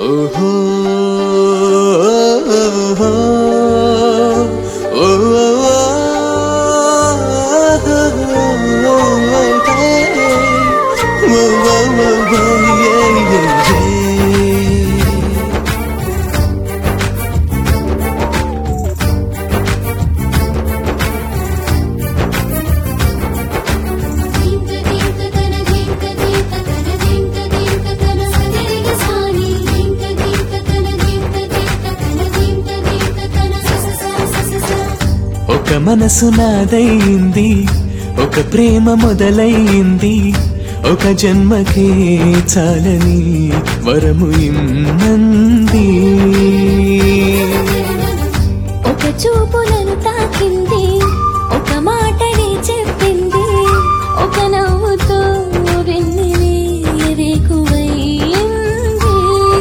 ఓహో జింక జింక తన జింక జింక తన జింక జింక తన సగరిగ సాని జింక జింక తన జింక జింక తన జింక జింక తన సస సస సస ఒక మనసు నాదైంది ఒక ప్రేమ మొదలైంది ఒక జన్మకే చాలని వరము ఇమ్మంది ఒక చూపులను తాకింది ఒక మాటని చెప్పింది ఒక నవ్వుతో వెన్నెలే రేకువైంది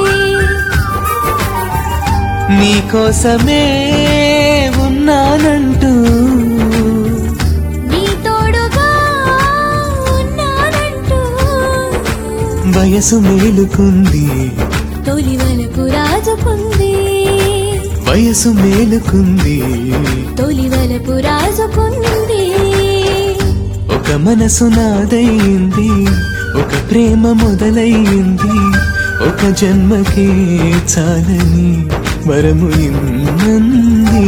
నీకోసమే ఉన్నానంటూ నీ తోడుగా ఉన్నానంటూ వయసు మేలుకుంది తొలి వలపు రాజుకుంది వయసు మేలుకుంది తొలి వలపు రాజుకుంది ఒక మనసు నాదైంది ఒక ప్రేమ మొదలైంది ఒక జన్మకే చాలని వరము ఇమ్మంది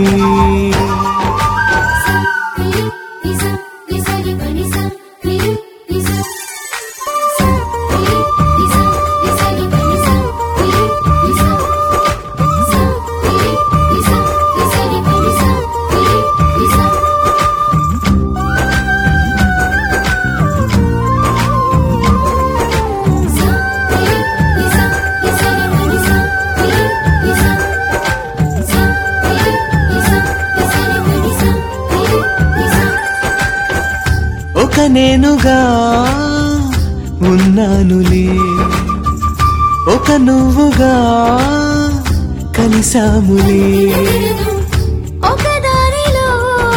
ఒక నేనుగా ఉన్నానులే ఒక నువ్వుగా కలిసాములే ఒక దారిలో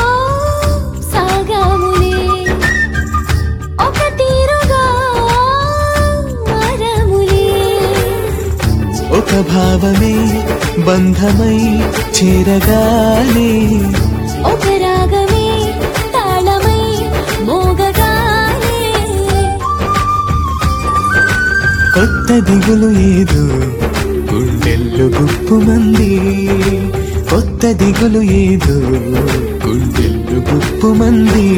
సాగాములే ఒక తీరుగా వరములే ఒక భావమే బంధమై చేరగానే ఒక రాగమే తాళమై మోగగానే కొత్త దిగులు ఏదో గుండెల్లు గుప్పుమంది కొత్త దిగులు ఏదో గుండెల్లు గుప్పుమంది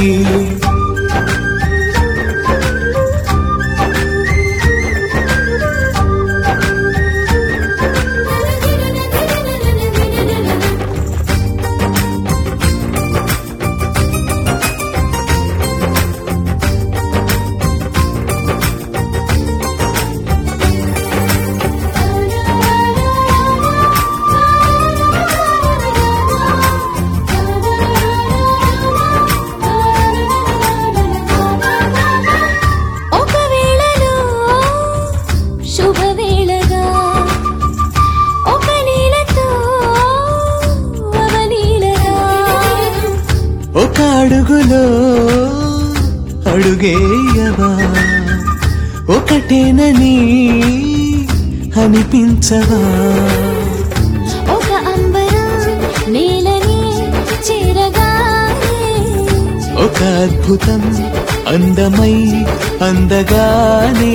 ఒక వేళలో శుభవేళగా ఒక నీలతో అవలీలగా ఒక అడుగులో అడుగేయవా ఒకటేనని అనిపించవా ఒక అంబరం నేలని చేరగానే ఒక అద్భుతం అందమై అందగానే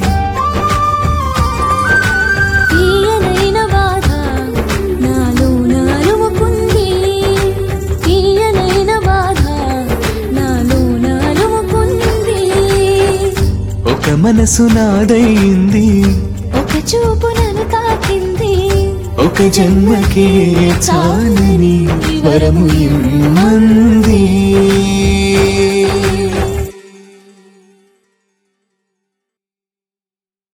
తీయనైన బాధ నాలో నాలుముకుంది తీయనైన బాధ నాలో నాలుముకుంది ఒక మనసు నాదైంది ఒక చూపు నన్ను తాకింది ఒక జన్మకే చాలని వరము ఇమ్మంది